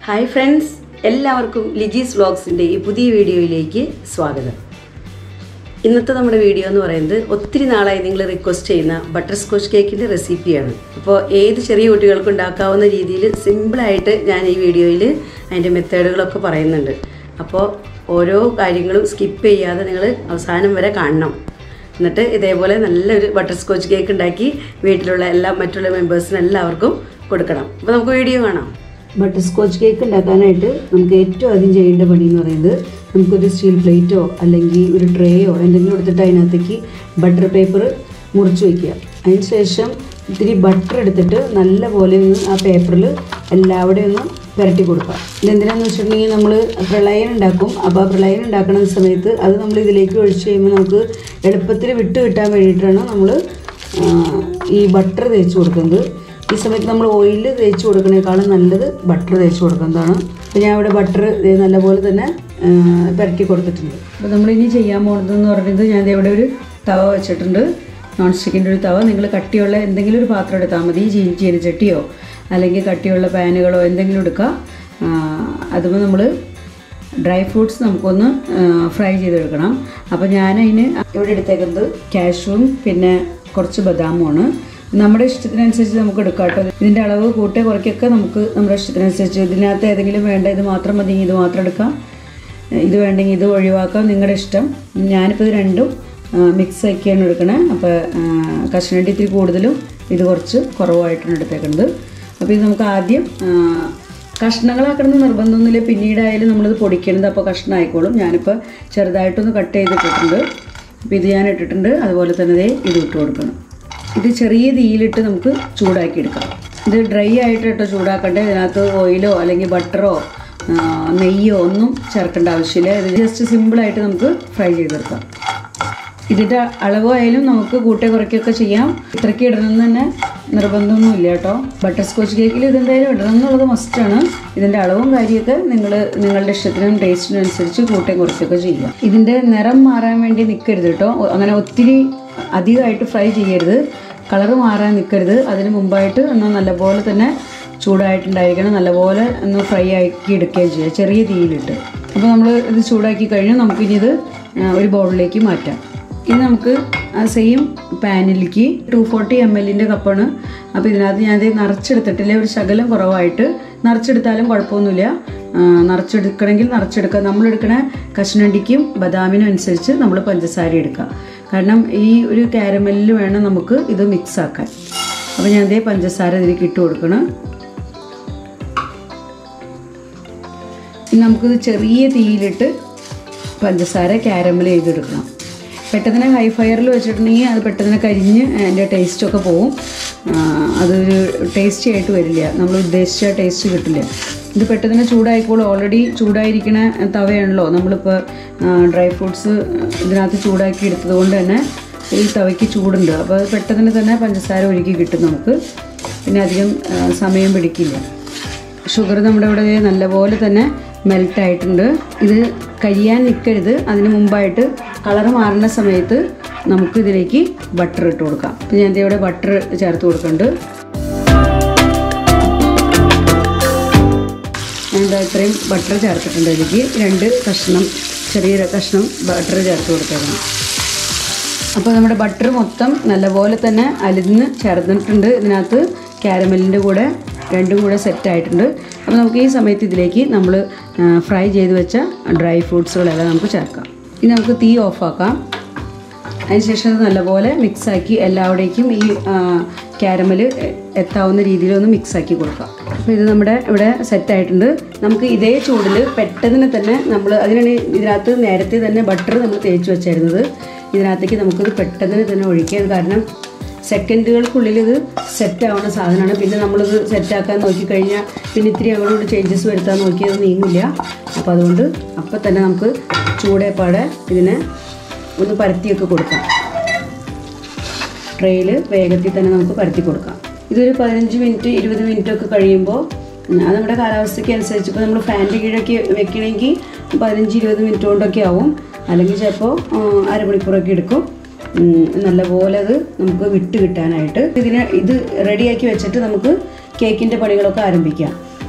hi friends എല്ലാവർക്കും ലിജീസ് വ്ളോഗ്സിൻ്റെ ഈ പുതിയ വീഡിയോയിലേക്ക് സ്വാഗതം ഇന്നത്തെ നമ്മുടെ വീഡിയോ എന്ന് പറയുന്നത് ഒത്തിരി നാളായി നിങ്ങൾ റിക്വസ്റ്റ് ചെയ്യുന്ന ബട്ടർ സ്കോച്ച് കേക്കിൻ്റെ റെസിപ്പിയാണ് അപ്പോൾ ഏത് ചെറിയ കുട്ടികൾക്കും ഉണ്ടാക്കാവുന്ന രീതിയിൽ സിമ്പിളായിട്ട് ഞാൻ ഈ വീഡിയോയിൽ അതിൻ്റെ മെത്തേഡുകളൊക്കെ പറയുന്നുണ്ട് അപ്പോൾ ഓരോ കാര്യങ്ങളും സ്കിപ്പ് ചെയ്യാതെ നിങ്ങൾ അവസാനം വരെ കാണണം എന്നിട്ട് ഇതേപോലെ നല്ലൊരു ബട്ടർ സ്കോച്ച് കേക്ക് ഉണ്ടാക്കി വീട്ടിലുള്ള എല്ലാ മറ്റുള്ള മെമ്പേഴ്സിനും എല്ലാവർക്കും കൊടുക്കണം അപ്പോൾ നമുക്ക് വീഡിയോ കാണാം ബട്ടർ സ്കോച്ച് കേക്ക് ഉണ്ടാക്കാനായിട്ട് നമുക്ക് ഏറ്റവും ആദ്യം ചെയ്യേണ്ട പണി എന്ന് പറയുന്നത് നമുക്കൊരു സ്റ്റീൽ പ്ലേറ്റോ അല്ലെങ്കിൽ ഒരു ട്രേയോ എന്തെങ്കിലും എടുത്തിട്ട് അതിനകത്തേക്ക് ബട്ടർ പേപ്പർ മുറിച്ച് വയ്ക്കുക അതിന് ശേഷം ഇത്തിരി ബട്ടർ എടുത്തിട്ട് നല്ല പോലെ ഒന്ന് ആ പേപ്പറിൽ എല്ലാവിടെയും ഒന്ന് പുരട്ടി കൊടുക്കുക ഇതെന്തിനാന്ന് വെച്ചിട്ടുണ്ടെങ്കിൽ നമ്മൾ പ്രളയം ഉണ്ടാക്കും അപ്പോൾ ആ പ്രളയം ഉണ്ടാക്കുന്ന സമയത്ത് അത് നമ്മൾ ഇതിലേക്ക് ഒഴിച്ച് കഴിയുമ്പോൾ നമുക്ക് എളുപ്പത്തിൽ വിട്ട് കിട്ടാൻ വേണ്ടിയിട്ടാണ് നമ്മൾ ഈ ബട്ടർ തേച്ച് കൊടുക്കുന്നത് ഈ സമയത്ത് നമ്മൾ ഓയിൽ തേച്ച് കൊടുക്കുന്നതിനേക്കാളും നല്ലത് ബട്ടർ തേച്ച് കൊടുക്കുന്നതാണ് അപ്പോൾ ഞാൻ ഇവിടെ ബട്ടർ നല്ലപോലെ തന്നെ ആ, പുരട്ടി കൊടുത്തിട്ടുണ്ട് അപ്പോൾ നമ്മളിനി ചെയ്യാൻ പോകുന്നതെന്ന് പറയുന്നത് ഞാൻ ദേ ഇവിടെ ഒരു തവ വെച്ചിട്ടുണ്ട് നോൺ സ്റ്റിക്കിൻ്റെ ഒരു തവ നിങ്ങൾ കട്ടിയുള്ള എന്തെങ്കിലും ഒരു പാത്രം എടുത്താൽ മതി ചീനി ചീനച്ചട്ടിയോ അല്ലെങ്കിൽ കട്ടിയുള്ള പാനുകളോ എന്തെങ്കിലും എടുക്കുക അതുമ്പോൾ നമ്മൾ ഡ്രൈ ഫ്രൂട്ട്സ് നമുക്കൊന്ന് ഫ്രൈ ചെയ്തെടുക്കണം അപ്പോൾ ഞാനതിന് ഇവിടെ എടുത്തേക്കുന്നത് കാഷ്യൂവും പിന്നെ കുറച്ച് ബദാമുമാണ് നമ്മുടെ ഇഷ്ടത്തിനനുസരിച്ച് നമുക്ക് എടുക്കാം കേട്ടോ ഇതിൻ്റെ അളവ് കൂട്ടേ കുറയ്ക്കൊക്കെ നമുക്ക് നമ്മുടെ ഇഷ്ടത്തിനനുസരിച്ച് ഇതിനകത്ത് ഏതെങ്കിലും വേണ്ട ഇത് മാത്രം മതി ഇത് മാത്രം എടുക്കാം ഇത് വേണ്ടെങ്കിൽ ഇത് ഒഴിവാക്കാം നിങ്ങളുടെ ഇഷ്ടം ഞാനിപ്പോൾ ഇത് രണ്ടും മിക്സ് ആക്കിയാണ് എടുക്കണേ അപ്പോൾ കഷ്ണണ്ടി ഇത്തിരി കൂടുതലും ഇത് കുറച്ച് കുറവായിട്ടാണ് എടുത്തേക്കുന്നത് അപ്പോൾ ഇത് നമുക്ക് ആദ്യം ആ, കഷ്ണങ്ങളാക്കണമെന്ന് നിർബന്ധമൊന്നുമില്ല പിന്നീടായാലും നമ്മളിത് പൊടിക്കണത് അപ്പോൾ കഷ്ണമായിക്കോളും ഞാനിപ്പോൾ ചെറുതായിട്ടൊന്ന് കട്ട് ചെയ്തിട്ടിട്ടുണ്ട് അപ്പോൾ ഇത് ഞാൻ ഇട്ടിട്ടുണ്ട് അതുപോലെ തന്നെ ദേ ഇത് ഇട്ട് കൊടുക്കണം ഇത് ചെറിയ തീയിലിട്ട് നമുക്ക് ചൂടാക്കി എടുക്കാം ഇത് ഡ്രൈ ആയിട്ട് കേട്ടോ ചൂടാക്കണ്ടേ ഇതിനകത്ത് ഓയിലോ അല്ലെങ്കിൽ ബട്ടറോ ആ, നെയ്യോ ഒന്നും ചേർക്കേണ്ട ആവശ്യമില്ല ഇത് ജസ്റ്റ് സിമ്പിളായിട്ട് നമുക്ക് ഫ്രൈ ചെയ്തെടുക്കാം ഇതിൻ്റെ അളവ് ആയാലും നമുക്ക് കൂട്ടേ കുറയ്ക്കുകയൊക്കെ ചെയ്യാം ഇത്രയ്ക്ക് ഇടണമെന്ന് തന്നെ നിർബന്ധമൊന്നുമില്ല കേട്ടോ ബട്ടർ സ്കോച്ച് കേക്കിൽ ഇതെന്തായാലും ഇടണം എന്നുള്ളത് മസ്റ്റാണ് ഇതിൻ്റെ അളവും കാര്യമൊക്കെ നിങ്ങൾ നിങ്ങളുടെ ഇഷ്ടത്തിനും ടേസ്റ്റിനും അനുസരിച്ച് കൂട്ടേ കുറയ്ക്കുകയൊക്കെ ചെയ്യുക ഇതിൻ്റെ നിറം മാറാൻ വേണ്ടി നിൽക്കരുത് കേട്ടോ ഒ- അങ്ങനെ ഒത്തിരി അധികമായിട്ട് ഫ്രൈ ചെയ്യരുത് കളറ് മാറാൻ നിൽക്കരുത് അതിന് മുമ്പായിട്ട് ഒന്ന് നല്ലപോലെ തന്നെ ചൂടായിട്ടുണ്ടായിരിക്കണം നല്ലപോലെ ഒന്ന് ഫ്രൈ ആക്കി എടുക്കുകയും ചെയ്യുക ചെറിയ തീയിലിട്ട് അപ്പോൾ നമ്മൾ ഇത് ചൂടാക്കി കഴിഞ്ഞാൽ നമുക്കിനി ഇത് ആ, ഒരു ബൗളിലേക്ക് മാറ്റാം ഇനി നമുക്ക് ആ സെയിം പാനിലേക്ക് ടു ഫോർട്ടി എം എല്ലിൻ്റെ കപ്പാണ് അപ്പോൾ ഇതിനകത്ത് ഞാൻ ഇത് നിറച്ചെടുത്തിട്ടില്ല ഒരു ശകലം കുറവായിട്ട് നിറച്ചെടുത്താലും കുഴപ്പമൊന്നുമില്ല ആ, നിറച്ചെടുക്കണമെങ്കിൽ നിറച്ചെടുക്കുക നമ്മൾ എടുക്കണ കശുനണ്ടിക്കും ബദാമിനും അനുസരിച്ച് നമ്മൾ പഞ്ചസാര എടുക്കുക കാരണം ഈ ഒരു കാരമലിൽ വേണം നമുക്ക് ഇത് മിക്സ് ആക്കാൻ അപ്പോൾ ഞാൻ ഇതേ പഞ്ചസാര ഇതിലേക്ക് ഇട്ട് കൊടുക്കണം ഇനി നമുക്കിത് ചെറിയ തീയിലിട്ട് പഞ്ചസാര ക്യാരമൽ ചെയ്തെടുക്കണം പെട്ടെന്ന് ഹൈ ഫയറിൽ വെച്ചിട്ടുണ്ടെങ്കിൽ അത് പെട്ടെന്ന് കരിഞ്ഞ് അതിൻ്റെ ടേസ്റ്റൊക്കെ പോവും ആ, അതൊരു ടേസ്റ്റി ആയിട്ട് വരില്ല നമ്മൾ ഉദ്ദേശിച്ച ടേസ്റ്റ് കിട്ടില്ല ഇത് പെട്ടെന്ന് ചൂടായിക്കോളും ഓൾറെഡി ചൂടായിരിക്കണ തവയാണല്ലോ നമ്മളിപ്പോൾ ഡ്രൈ ഫ്രൂട്ട്സ് ഇതിനകത്ത് ചൂടാക്കി എടുത്തത് കൊണ്ട് തന്നെ ഈ തവയ്ക്ക് ചൂടുണ്ട് അപ്പോൾ അത് പെട്ടെന്ന് തന്നെ പഞ്ചസാര ഒരുക്കി കിട്ടും നമുക്ക് പിന്നെ അധികം ആ, സമയം പിടിക്കില്ല ഷുഗർ നമ്മുടെ ഇവിടെ ദേ നല്ലപോലെ തന്നെ മെൽറ്റ് ആയിട്ടുണ്ട് ഇത് കരിയാൻ നിൽക്കരുത് അതിന് മുമ്പായിട്ട് കളർ മാറുന്ന സമയത്ത് നമുക്ക് ഇതിലേക്ക് ബട്ടർ ഇട്ട് കൊടുക്കാം ഇപ്പം ഞാൻ ദേ ഇവിടെ ബട്ടർ ചേർത്ത് കൊടുക്കുന്നുണ്ട് ഞാൻ ദാ ഇത്രയും ബട്ടർ ചേർത്തിട്ടുണ്ട് ഇതിലേക്ക് രണ്ട് കഷ്ണം ചെറിയൊരു കഷ്ണം ബട്ടർ ചേർത്ത് കൊടുത്തേക്കണം അപ്പോൾ നമ്മുടെ ബട്ടർ മൊത്തം നല്ലപോലെ തന്നെ അലിന്ന് ചേർന്നിട്ടുണ്ട് ഇതിനകത്ത് കാരമലിൻ്റെ കൂടെ രണ്ടും കൂടെ സെറ്റ് ആയിട്ടുണ്ട് അപ്പോൾ നമുക്ക് ഈ സമയത്ത് ഇതിലേക്ക് നമ്മൾ ഫ്രൈ ചെയ്ത് വെച്ച ഡ്രൈ ഫ്രൂട്ട്സുകളെല്ലാം നമുക്ക് ചേർക്കാം ഇനി നമുക്ക് തീ ഓഫാക്കാം അതിനുശേഷം ഇത് നല്ലപോലെ മിക്സാക്കി എല്ലാവിടേക്കും ഈ ക്യാരമൽ എത്താവുന്ന രീതിയിൽ ഒന്ന് മിക്സാക്കി കൊടുക്കാം അപ്പോൾ ഇത് നമ്മുടെ ഇവിടെ സെറ്റായിട്ടുണ്ട് നമുക്ക് ഇതേ ചൂടിൽ പെട്ടെന്ന് തന്നെ നമ്മൾ അതിനാണ് ഇതിനകത്ത് നേരത്തെ തന്നെ ബട്ടർ നമ്മൾ തേച്ച് വെച്ചായിരുന്നത് ഇതിനകത്തേക്ക് നമുക്കിത് പെട്ടെന്ന് തന്നെ ഒഴിക്കാം കാരണം സെക്കൻഡുകൾക്കുള്ളിൽ ഇത് സെറ്റ് ആവുന്ന സാധനമാണ് പിന്നെ നമ്മളിത് സെറ്റാക്കാൻ നോക്കിക്കഴിഞ്ഞാൽ പിന്നെ ഇത്തിരി അങ്ങോട്ട് ചേഞ്ചസ് വരുത്താൻ നോക്കിയത് നീങ്ങില്ല അപ്പോൾ അതുകൊണ്ട് അപ്പം തന്നെ നമുക്ക് ചൂടേപ്പാടെ ഇതിനെ ഒന്ന് പരത്തിയൊക്കെ കൊടുക്കാം ട്രേയിൽ വേഗത്തിൽ തന്നെ നമുക്ക് പരത്തി കൊടുക്കാം ഇതൊരു പതിനഞ്ച് മിനിറ്റ് ഇരുപത് മിനിറ്റ് ഒക്കെ കഴിയുമ്പോൾ ഉം, അത് നമ്മുടെ കാലാവസ്ഥയ്ക്ക് അനുസരിച്ച് ഇപ്പോൾ നമ്മൾ ഫാനിൻ്റെ കീഴൊക്കെ വെക്കണമെങ്കിൽ പതിനഞ്ച് ഇരുപത് മിനിറ്റ് കൊണ്ടൊക്കെ ആവും അല്ലെങ്കിൽ ചിലപ്പോൾ ഉം, അരമണിക്കൂറൊക്കെ എടുക്കും ഉം, നല്ലപോലെ അത് നമുക്ക് വിട്ട് കിട്ടാനായിട്ട് ഇതിനെ ഇത് റെഡിയാക്കി വെച്ചിട്ട് നമുക്ക് കേക്കിൻ്റെ പണികളൊക്കെ ആരംഭിക്കാം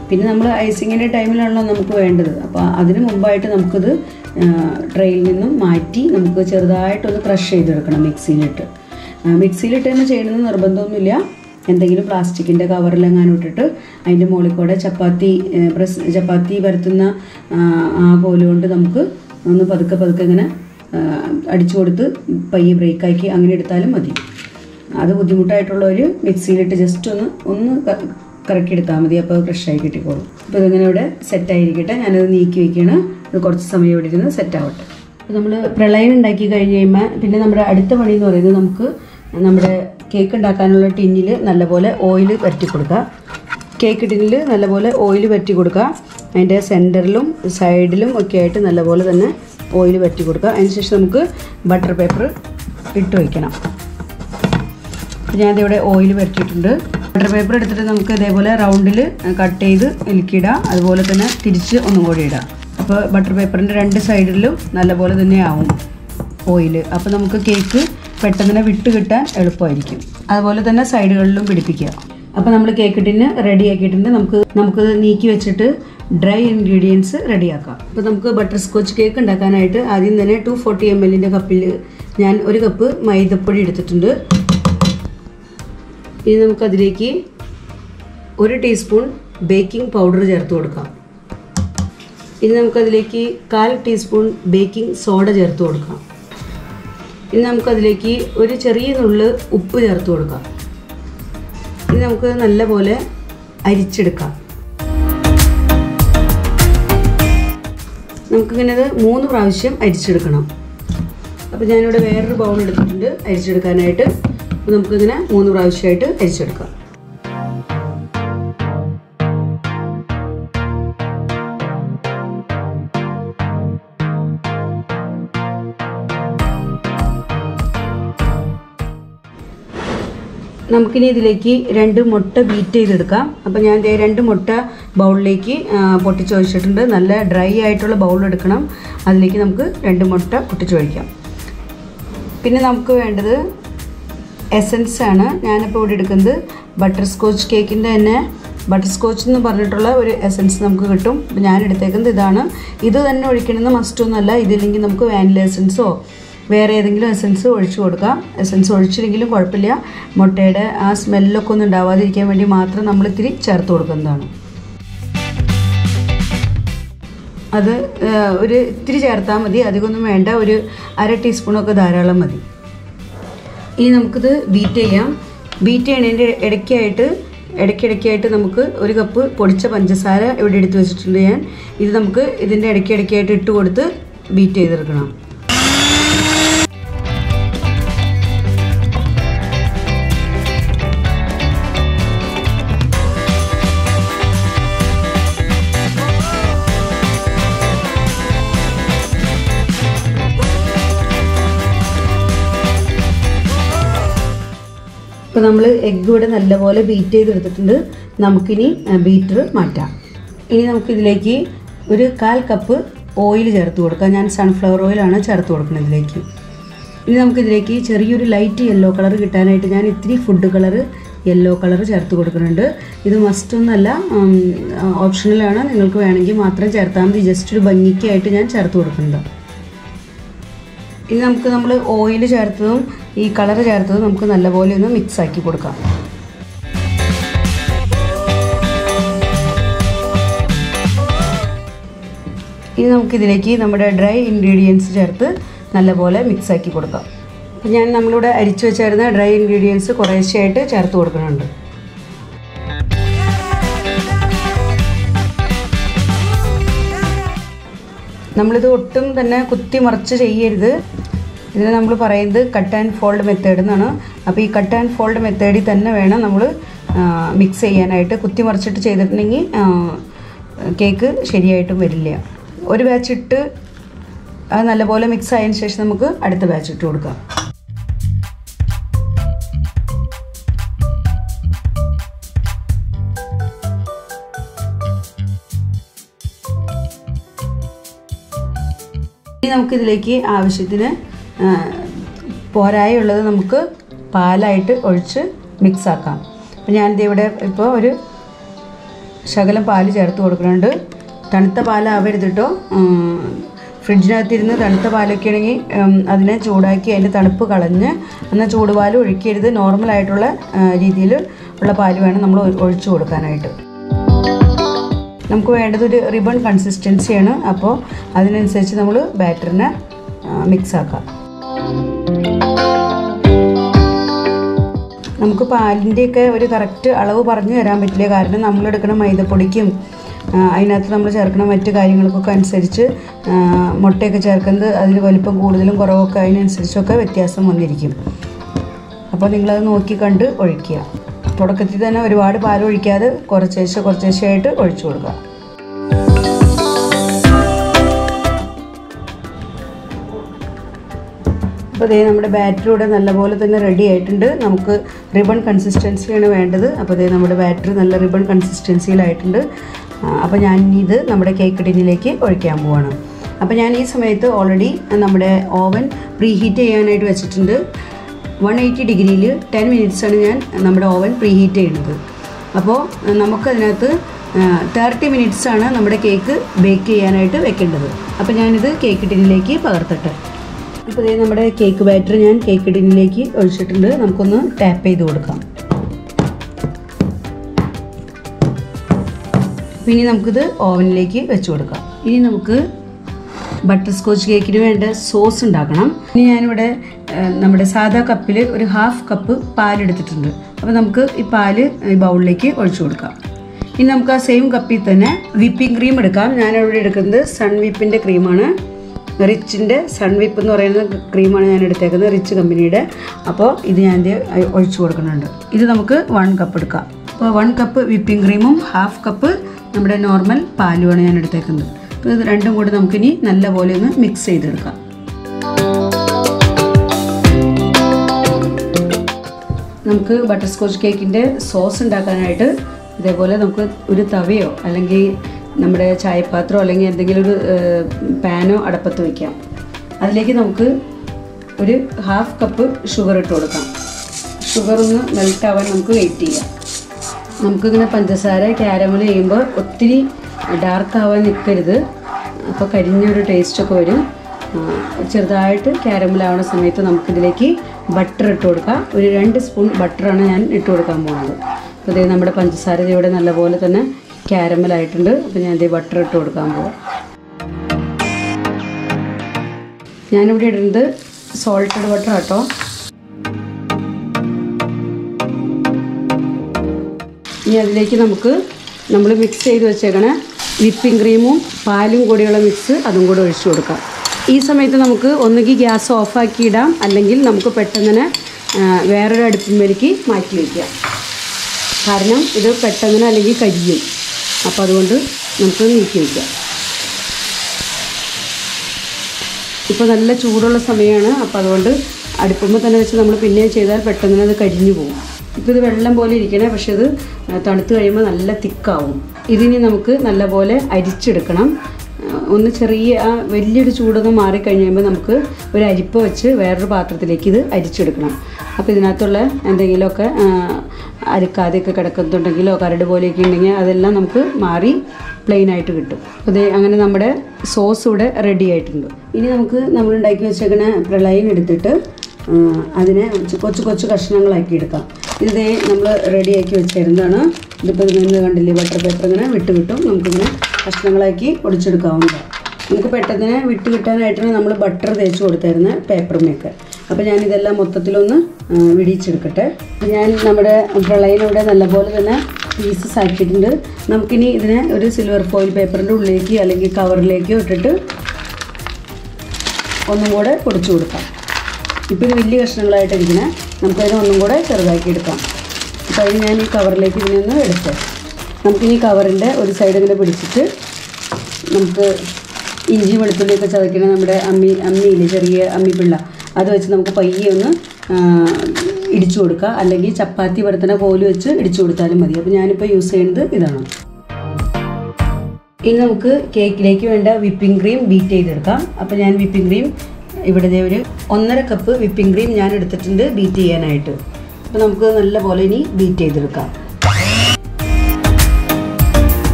പിന്നെ നമ്മൾ ഐസിങ്ങിൻ്റെ ടൈമിലാണല്ലോ നമുക്ക് വേണ്ടത് അപ്പോൾ അതിന് മുമ്പായിട്ട് നമുക്കിത് ട്രെയിൽ നിന്നും മാറ്റി നമുക്ക് ചെറുതായിട്ടൊന്ന് ക്രഷ് ചെയ്തെടുക്കണം മിക്സിയിലിട്ട് ആ, മിക്സിയിലിട്ട് തന്നെ ചെയ്യണമെന്ന് നിർബന്ധമൊന്നുമില്ല എന്തെങ്കിലും പ്ലാസ്റ്റിക്കിൻ്റെ കവറിലെങ്ങാനും ഇട്ടിട്ട് അതിൻ്റെ മുകളിൽ കൂടെ ചപ്പാത്തി ഏ, പ്രസ് ചപ്പാത്തി പരത്തുന്ന ആ, ആ കോലുകൊണ്ട് നമുക്ക് ഒന്ന് പതുക്കെ പതുക്കെ ഇങ്ങനെ ആ, അടിച്ചു കൊടുത്ത് പയ്യെ ബ്രേക്കാക്കി അങ്ങനെ എടുത്താലും മതി അത് ബുദ്ധിമുട്ടായിട്ടുള്ളവർ മിക്സിയിലിട്ട് ജസ്റ്റ് ഒന്ന് ഒന്ന് ക- കറക്കി എടുത്താൽ മതി അപ്പോൾ ക്രഷായി കിട്ടിക്കോളും അപ്പോൾ ഇതിങ്ങനെ ഇവിടെ സെറ്റായിരിക്കട്ടെ ഞാനത് നീക്കി വെക്കുകയാണ് ഇത് കുറച്ച് സമയം ഇവിടെ ഇരുന്ന് സെറ്റ് ആവട്ടെ അപ്പോൾ നമ്മൾ പ്രളയം ഉണ്ടാക്കി കഴിഞ്ഞ് കഴിയുമ്പോൾ പിന്നെ നമ്മുടെ അടുത്ത പണി എന്ന് പറയുന്നത് നമുക്ക് നമ്മുടെ കേക്ക് ഉണ്ടാക്കാനുള്ള ടിന്നിൽ നല്ലപോലെ ഓയിൽ പരറ്റി കൊടുക്കുക കേക്ക് ടിന്നിൽ നല്ലപോലെ ഓയിൽ പരറ്റി കൊടുക്കുക അതിൻ്റെ സെൻറ്ററിലും സൈഡിലും ഒക്കെ ആയിട്ട് നല്ലപോലെ തന്നെ ഓയിൽ പരറ്റി കൊടുക്കുക അതിനുശേഷം നമുക്ക് ബട്ടർ പേപ്പർ ഇട്ട് വയ്ക്കണം ഞാൻ ഇവിടെ ഓയിൽ പരട്ടിയിട്ടുണ്ട് ബട്ടർ പേപ്പർ എടുത്തിട്ട് നമുക്ക് ഇതേപോലെ റൗണ്ടിൽ കട്ട് ചെയ്ത് ഇലക്കിയിടാം അതുപോലെ തന്നെ തിരിച്ച് ഒന്നും കൂടി ഇടാം അപ്പോൾ ബട്ടർ പേപ്പറിൻ്റെ രണ്ട് സൈഡിലും നല്ലപോലെ തന്നെ ആവും ഓയിൽ അപ്പോൾ നമുക്ക് കേക്ക് പെട്ടെന്ന് തന്നെ വിട്ട് കിട്ടാൻ എളുപ്പമായിരിക്കും അതുപോലെ തന്നെ സൈഡുകളിലും പിടിപ്പിക്കുക അപ്പോൾ നമ്മൾ കേക്ക് ടിന് റെഡി ആക്കിയിട്ടുണ്ട് നമുക്ക് നമുക്ക് നീക്കി വെച്ചിട്ട് ഡ്രൈ ഇൻഗ്രീഡിയൻസ് റെഡിയാക്കാം അപ്പോൾ നമുക്ക് ബട്ടർ സ്കോച്ച് കേക്ക് ഉണ്ടാക്കാനായിട്ട് ആദ്യം തന്നെ ടു ഫോർട്ടി എം എല്ലിൻ്റെ കപ്പിൽ ഞാൻ ഒരു കപ്പ് മൈദപ്പൊടി എടുത്തിട്ടുണ്ട് ഇനി നമുക്കതിലേക്ക് ഒരു ടീസ്പൂൺ ബേക്കിംഗ് പൗഡർ ചേർത്ത് കൊടുക്കാം ഇനി നമുക്കതിലേക്ക് കാൽ ടീസ്പൂൺ ബേക്കിംഗ് സോഡ ചേർത്ത് കൊടുക്കാം ഇനി നമുക്കതിലേക്ക് ഒരു ചെറിയ നുള്ള് ഉപ്പ് ചേർത്ത് കൊടുക്കാം ഇനി നമുക്ക് നല്ലപോലെ അരിച്ചെടുക്കാം നമുക്കിങ്ങനെ ഇത് മൂന്ന് പ്രാവശ്യം അരിച്ചെടുക്കണം അപ്പോൾ ഞാനിവിടെ വേറൊരു ബൗൾ എടുത്തിട്ടുണ്ട് അരിച്ചെടുക്കാനായിട്ട് അപ്പോൾ നമുക്കിങ്ങനെ മൂന്ന് പ്രാവശ്യമായിട്ട് അരിച്ചെടുക്കാം നമുക്കിനി ഇതിലേക്ക് രണ്ട് മുട്ട ബീറ്റ് ചെയ്തെടുക്കാം അപ്പോൾ ഞാൻ ദേ രണ്ട് മുട്ട ബൗളിലേക്ക് പൊട്ടിച്ച് ഒഴിച്ചിട്ടുണ്ട് നല്ല ഡ്രൈ ആയിട്ടുള്ള ബൗൾ എടുക്കണം അതിലേക്ക് നമുക്ക് രണ്ട് മുട്ട പൊട്ടിച്ചൊഴിക്കാം പിന്നെ നമുക്ക് വേണ്ടത് എസൻസ് ആണ് ഞാനിപ്പോൾ ഇവിടെ എടുക്കുന്നത് ബട്ടർ സ്കോച്ച് കേക്കിൻ്റെ തന്നെ ബട്ടർ സ്കോച്ച് എന്ന് പറഞ്ഞിട്ടുള്ള ഒരു എസൻസ് നമുക്ക് കിട്ടും അപ്പോൾ ഞാൻ എടുത്തേക്കുന്നത് ഇതാണ് ഇത് തന്നെ ഒഴിക്കണമെന്ന് മസ്റ്റൊന്നുമല്ല ഇതില്ലെങ്കിൽ നമുക്ക് വാനില എസൻസോ വേറെ ഏതെങ്കിലും എസൻസ് ഒഴിച്ചു കൊടുക്കാം എസൻസ് ഒഴിച്ചില്ലെങ്കിലും കുഴപ്പമില്ല മുട്ടയുടെ ആ സ്മെല്ലൊക്കെ ഒന്നും ഉണ്ടാവാതിരിക്കാൻ വേണ്ടി മാത്രം നമ്മൾ ഇത്തിരി ചേർത്ത് കൊടുക്കുന്നതാണ് അത് ആ, ഒരു ഇത്തിരി ചേർത്താൽ മതി അധികമൊന്നും വേണ്ട ഒരു അര ടീസ്പൂണൊക്കെ ധാരാളം മതി ഇനി നമുക്കിത് ബീറ്റ് ചെയ്യാം ബീറ്റ് ചെയ്യണതിൻ്റെ ഇടയ്ക്കായിട്ട് ഇടയ്ക്കിടയ്ക്കായിട്ട് നമുക്ക് ഒരു കപ്പ് പൊടിച്ച പഞ്ചസാര ഇവിടെ എടുത്ത് വെച്ചിട്ടുണ്ട് ഞാൻ ഇത് നമുക്ക് ഇതിൻ്റെ ഇടയ്ക്കിടയ്ക്കായിട്ട് ഇട്ട് കൊടുത്ത് ബീറ്റ് ചെയ്തെടുക്കണം ഇപ്പോൾ നമ്മൾ എഗ്ഗ് ഇവിടെ നല്ലപോലെ ബീറ്റ് ചെയ്തെടുത്തിട്ടുണ്ട് നമുക്കിനി ബീറ്റർ മാറ്റാം ഇനി നമുക്കിതിലേക്ക് ഒരു കാൽ കപ്പ് ഓയിൽ ചേർത്ത് കൊടുക്കാം ഞാൻ സൺഫ്ലവർ ഓയിലാണ് ചേർത്ത് കൊടുക്കുന്നത് ഇതിലേക്ക് ഇനി നമുക്കിതിലേക്ക് ചെറിയൊരു ലൈറ്റ് യെല്ലോ കളർ കിട്ടാനായിട്ട് ഞാൻ ഇത്തിരി ഫുഡ് കളർ യെല്ലോ കളർ ചേർത്ത് കൊടുക്കുന്നുണ്ട് ഇത് മസ്റ്റ് ഒന്നല്ല ഓപ്ഷണലാണ് നിങ്ങൾക്ക് വേണമെങ്കിൽ മാത്രം ചേർത്താൽ മതി ജസ്റ്റ് ഒരു ഭംഗിക്കായിട്ട് ഞാൻ ചേർത്ത് കൊടുക്കുന്നത് ഇനി നമുക്ക് നമ്മൾ ഓയിൽ ചേർത്തതും ഈ കളർ ചേർത്തതും നമുക്ക് നല്ലപോലെ ഒന്ന് മിക്സ് ആക്കി കൊടുക്കാം ഇനി നമുക്കിതിലേക്ക് നമ്മുടെ ഡ്രൈ ഇൻഗ്രീഡിയൻസ് ചേർത്ത് നല്ലപോലെ മിക്സ് ആക്കി കൊടുക്കാം അപ്പോൾ ഞാൻ നമ്മളിവിടെ അരിച്ചു വെച്ചായിരുന്ന ഡ്രൈ ഇൻഗ്രീഡിയൻസ് കുറേശ്ശെയായിട്ട് ചേർത്ത് കൊടുക്കുന്നുണ്ട് നമ്മളിത് ഒട്ടും തന്നെ കുത്തി മറിച്ച് ചെയ്യരുത് ഇതിന് നമ്മൾ പറയുന്നത് കട്ട് ആൻഡ് ഫോൾഡ് മെത്തേഡ് എന്നാണ് അപ്പോൾ ഈ കട്ട് ആൻഡ് ഫോൾഡ് മെത്തേഡിൽ തന്നെ വേണം നമ്മൾ മിക്സ് ചെയ്യാനായിട്ട് കുത്തി മറിച്ചിട്ട് ചെയ്തിട്ടുണ്ടെങ്കിൽ കേക്ക് ശരിയായിട്ടും വരില്ല ഒരു ബാച്ച് ഇട്ട് അത് നല്ലപോലെ മിക്സ് ആയതിനു ശേഷം നമുക്ക് അടുത്ത ബാച്ച് ഇട്ട് കൊടുക്കാം ഇനി നമുക്കിതിലേക്ക് ആവശ്യത്തിന് ആ, പോരായുള്ളത് നമുക്ക് പാലായിട്ട് ഒഴിച്ച് മിക്സ് ആക്കാം അപ്പം ഞാനിത് ഇവിടെ ഇപ്പോൾ ഒരു ശകലം പാല് ചേർത്ത് കൊടുക്കുന്നുണ്ട് തണുത്ത പാലാവരുത് കേട്ടോ ഫ്രിഡ്ജിനകത്തിരുന്ന് തണുത്ത പാലൊക്കെ ആണെങ്കിൽ അതിനെ ചൂടാക്കി അതിൻ്റെ തണുപ്പ് കളഞ്ഞ് എന്നാൽ ചൂടുപാൽ ഒഴിക്കരുത് നോർമലായിട്ടുള്ള രീതിയിൽ ഉള്ള പാല് വേണം നമ്മൾ ഒ- ഒഴിച്ചു കൊടുക്കാനായിട്ട് നമുക്ക് വേണ്ടത് ഒരു റിബൺ കൺസിസ്റ്റൻസിയാണ് അപ്പോൾ അതിനനുസരിച്ച് നമ്മൾ ബാറ്ററിനെ മിക്സ് ആക്കാം നമുക്ക് പാലിൻ്റെയൊക്കെ ഒരു കറക്റ്റ് അളവ് പറഞ്ഞു തരാൻ പറ്റില്ല കാരണം നമ്മളെടുക്കുന്ന മൈദപ്പൊടിക്കും ആ, അതിനകത്ത് നമ്മൾ ചേർക്കുന്ന മറ്റു കാര്യങ്ങൾക്കൊക്കെ അനുസരിച്ച് ആ, മുട്ടയൊക്കെ ചേർക്കുന്നത് അതിന് വലിപ്പം കൂടുതലും കുറവൊക്കെ അതിനനുസരിച്ചൊക്കെ വ്യത്യാസം വന്നിരിക്കും അപ്പോൾ നിങ്ങളത് നോക്കി കണ്ട് ഒഴിക്കുക തുടക്കത്തിൽ തന്നെ ഒരുപാട് പാൽ ഒഴിക്കാതെ കുറച്ചേശ്ശെ കുറച്ചേശ്ശെയായിട്ട് ഒഴിച്ചു കൊടുക്കുക അപ്പോൾ ദേ നമ്മുടെ ബാറ്ററി ഇവിടെ നല്ലപോലെ തന്നെ റെഡി ആയിട്ടുണ്ട് നമുക്ക് റിബൺ കൺസിസ്റ്റൻസിയാണ് വേണ്ടത് അപ്പോൾ ദേ നമ്മുടെ ബാറ്ററി നല്ല റിബൺ കൺസിസ്റ്റൻസിയിലായിട്ടുണ്ട് ആ, അപ്പോൾ ഞാൻ ഇനി ഇത് നമ്മുടെ കേക്ക് ടിന്നിലേക്ക് ഒഴിക്കാൻ പോവാണ് അപ്പോൾ ഞാൻ ഈ സമയത്ത് ഓൾറെഡി നമ്മുടെ ഓവൻ പ്രീ ഹീറ്റ് ചെയ്യാനായിട്ട് വെച്ചിട്ടുണ്ട് വൺ എയ്റ്റി ഡിഗ്രിയിൽ ടെൻ ആണ് ഞാൻ നമ്മുടെ ഓവൻ പ്രീ ഹീറ്റ് ചെയ്യുന്നത് അപ്പോൾ നമുക്കതിനകത്ത് തേർട്ടി ആണ് നമ്മുടെ കേക്ക് ബേക്ക് ചെയ്യാനായിട്ട് വെക്കേണ്ടത് അപ്പോൾ ഞാനിത് കേക്ക് ടിന്നിലേക്ക് പകർത്തട്ടെ ഇപ്പോൾ ദേ നമ്മുടെ കേക്ക് ബാറ്റർ ഞാൻ കേക്ക് ടിന്നിലേക്ക് ഒഴിച്ചിട്ടുണ്ട് നമുക്കൊന്ന് ടാപ്പ് ചെയ്ത് കൊടുക്കാം അപ്പോൾ ഇനി നമുക്കിത് ഓവനിലേക്ക് വെച്ച് കൊടുക്കാം ഇനി നമുക്ക് ബട്ടർ സ്കോച്ച് കേക്കിന് വേണ്ട സോസ് ഉണ്ടാക്കണം ഇനി ഞാനിവിടെ ആ, നമ്മുടെ സാധാ കപ്പിൽ ഒരു ഹാഫ് കപ്പ് പാലെടുത്തിട്ടുണ്ട് അപ്പോൾ നമുക്ക് ഈ പാല് ഈ ബൗളിലേക്ക് ഒഴിച്ചു കൊടുക്കാം ഇനി നമുക്ക് ആ സെയിം കപ്പിൽ തന്നെ വിപ്പിംഗ് ക്രീം എടുക്കാം ഞാനിവിടെ എടുക്കുന്നത് സൺ വിപ്പിൻ്റെ ക്രീമാണ് റിച്ചിൻ്റെ സൺവിപ്പ് എന്ന് പറയുന്ന ക്രീമാണ് ഞാൻ എടുത്തേക്കുന്നത് റിച്ച് കമ്പനിയുടെ അപ്പോൾ ഇത് ഞാൻ ദേ ഒഴിച്ചു കൊടുക്കുന്നുണ്ട് ഇത് നമുക്ക് വൺ കപ്പ് എടുക്കാം അപ്പോൾ വൺ കപ്പ് വിപ്പിംഗ് ക്രീമും ഹാഫ് കപ്പ് നമ്മുടെ നോർമൽ പാലുമാണ് ഞാൻ എടുത്തേക്കുന്നത് അപ്പോൾ ഇത് രണ്ടും കൂടി നമുക്കിനി നല്ലപോലെ ഒന്ന് മിക്സ് ചെയ്തെടുക്കാം നമുക്ക് ബട്ടർ സ്കോച്ച് കേക്കിൻ്റെ സോസ് ഉണ്ടാക്കാനായിട്ട് ഇതേപോലെ നമുക്ക് ഒരു തവയോ അല്ലെങ്കിൽ നമ്മുടെ ചായപാത്രമോ അല്ലെങ്കിൽ എന്തെങ്കിലും ഒരു പാനോ അടപ്പത്ത് വയ്ക്കാം അതിലേക്ക് നമുക്ക് ഒരു ഹാഫ് കപ്പ് ഷുഗർ ഇട്ട് കൊടുക്കാം ഷുഗർ ഒന്ന് മെൽറ്റ് ആവാൻ നമുക്ക് വെയിറ്റ് ചെയ്യാം നമുക്കിങ്ങനെ പഞ്ചസാര ക്യാരമൽ ചെയ്യുമ്പോൾ ഒത്തിരി ഡാർക്ക് ആവാൻ നിൽക്കരുത് അപ്പോൾ കരിഞ്ഞൊരു ടേസ്റ്റൊക്കെ വരും ആ, ചെറുതായിട്ട് caramel ആവുന്ന സമയത്ത് നമുക്കിതിലേക്ക് ബട്ടർ ഇട്ട് കൊടുക്കാം ഒരു രണ്ട് സ്പൂൺ ബട്ടറാണ് ഞാൻ ഇട്ട് കൊടുക്കാൻ പോകുന്നത് അപ്പോൾ ഇതേ നമ്മുടെ പഞ്ചസാര ദേ ഇവിടെ നല്ലപോലെ തന്നെ caramel ആയിട്ടുണ്ട് അപ്പോൾ ഞാൻ ഇതേ ബട്ടർ ഇട്ട് കൊടുക്കാൻ പോകാം ഞാനിവിടെ ഇടുന്നത് സോൾട്ടഡ് ബട്ടർ കേട്ടോ ഇനി അതിലേക്ക് നമുക്ക് നമ്മൾ മിക്സ് ചെയ്ത് വെച്ചേക്കണ വിപ്പിംഗ് ക്രീമും പാലും കൂടിയുള്ള മിക്സ് അതും കൂടെ ഒഴിച്ചു കൊടുക്കാം ഈ സമയത്ത് നമുക്ക് ഒന്നുകിൽ ഗ്യാസ് ഓഫാക്കി ഇടാം അല്ലെങ്കിൽ നമുക്ക് പെട്ടെന്ന് തന്നെ ആ, വേറൊരു അടുപ്പിന്മേലേക്ക് മാറ്റി വയ്ക്കാം കാരണം ഇത് പെട്ടെന്ന് അല്ലെങ്കിൽ കരിയും അപ്പോൾ അതുകൊണ്ട് നമുക്ക് നീക്കി വയ്ക്കാം ഇപ്പോൾ നല്ല ചൂടുള്ള സമയമാണ് അപ്പോൾ അതുകൊണ്ട് അടുപ്പുമ്പോൾ തന്നെ വെച്ച് നമ്മൾ പിന്നെ ചെയ്താൽ പെട്ടെന്ന് തന്നെ അത് കരിഞ്ഞു പോകും ഇപ്പോൾ ഇത് വെള്ളം പോലെ ഇരിക്കണേ പക്ഷെ ഇത് തണുത്ത് കഴിയുമ്പോൾ നല്ല തിക്കാവും ഇതിനി നമുക്ക് നല്ലപോലെ അരിച്ചെടുക്കണം ആ, ഒന്ന് ചെറിയ ആ വലിയൊരു ചൂടൊന്ന് മാറിക്കഴിഞ്ഞുമ്പോൾ നമുക്ക് ഒരു അരിപ്പ വെച്ച് വേറൊരു പാത്രത്തിലേക്ക് ഇത് അരിച്ചെടുക്കണം അപ്പോൾ ഇതിനകത്തുള്ള എന്തെങ്കിലുമൊക്കെ ആ, അരിക്കാതെയൊക്കെ കിടക്കുന്നുണ്ടെങ്കിലോ കരട് പോലെയൊക്കെ ഉണ്ടെങ്കിൽ അതെല്ലാം നമുക്ക് മാറി പ്ലെയിൻ ആയിട്ട് കിട്ടും അതെ അങ്ങനെ നമ്മുടെ സോസ് ഇവിടെ റെഡി ആയിട്ടുണ്ട് ഇനി നമുക്ക് നമ്മൾ ഉണ്ടാക്കി വെച്ചേക്കണ പ്രളയം എടുത്തിട്ട് ആ, അതിനെ കൊച്ചു കൊച്ചു കൊച്ചു കഷ്ണങ്ങളാക്കി എടുക്കാം ഇത് ദേ നമ്മൾ റെഡിയാക്കി വെച്ചിരുന്നതാണ് ഇതിപ്പോൾ നിങ്ങൾ കണ്ടില്ലേ ബട്ടർ പേപ്പർ ഇങ്ങനെ വിട്ട് വിട്ടും നമുക്കിങ്ങനെ കഷ്ണങ്ങളാക്കി ഒടിച്ചെടുക്കാവുന്നതാണ് നമുക്ക് പെട്ടെന്ന് വിട്ട് കിട്ടാനായിട്ടാണ് നമ്മൾ ബട്ടർ തേച്ച് കൊടുത്തായിരുന്നത് പേപ്പറുമൊക്കെ അപ്പോൾ ഞാൻ ഇതെല്ലാം മൊത്തത്തിലൊന്ന് ആ, വിടിയിച്ചെടുക്കട്ടെ അപ്പോൾ ഞാൻ നമ്മുടെ പ്രളയിനിവിടെ നല്ലപോലെ തന്നെ പീസസ് ആക്കിയിട്ടുണ്ട് നമുക്കിനി ഇതിനെ ഒരു സിൽവർ ഫോയിൽ പേപ്പറിൻ്റെ ഉള്ളിലേക്ക് അല്ലെങ്കിൽ കവറിലേക്കോ ഇട്ടിട്ട് ഒന്നും കൂടെ പൊടിച്ചു കൊടുക്കാം ഇപ്പോൾ ഇത് വലിയ കഷ്ണങ്ങളായിട്ട് ഇരിക്കണേ നമുക്കതിനെ ഒന്നും കൂടെ ചെറുതാക്കി എടുക്കാം അപ്പോൾ അതിന് ഞാൻ ഈ കവറിലേക്ക് ഇതിനെ ഒന്ന് എടുത്ത് നമുക്കിനി കവറിൻ്റെ ഒരു സൈഡ് ഇങ്ങനെ പിടിച്ചിട്ട് നമുക്ക് ഇഞ്ചി വെളുത്തുള്ളിയൊക്കെ ചതയ്ക്കണ നമ്മുടെ അമ്മി അമ്മിയില്ലേ ചെറിയ അമ്മിപ്പിള്ള അത് വെച്ച് നമുക്ക് പയ്യെ ഒന്ന് ആ, ഇടിച്ചു കൊടുക്കുക അല്ലെങ്കിൽ ചപ്പാത്തി പരത്തണ കോല് വെച്ച് ഇടിച്ചു കൊടുത്താലും മതി അപ്പോൾ ഞാനിപ്പോൾ യൂസ് ചെയ്യുന്നത് ഇതാണ് ഇനി നമുക്ക് കേക്കിലേക്ക് വേണ്ട വിപ്പിംഗ് ക്രീം ബീറ്റ് ചെയ്തെടുക്കാം അപ്പോൾ ഞാൻ വിപ്പിംഗ് ക്രീം ഇവിടെ ദേ ഒരു ഒന്നര കപ്പ് വിപ്പിംഗ് ക്രീം ഞാൻ എടുത്തിട്ടുണ്ട് ബീറ്റ് ചെയ്യാനായിട്ട് അപ്പോൾ നമുക്ക് നല്ലപോലെ ഇനി ബീറ്റ് ചെയ്തെടുക്കാം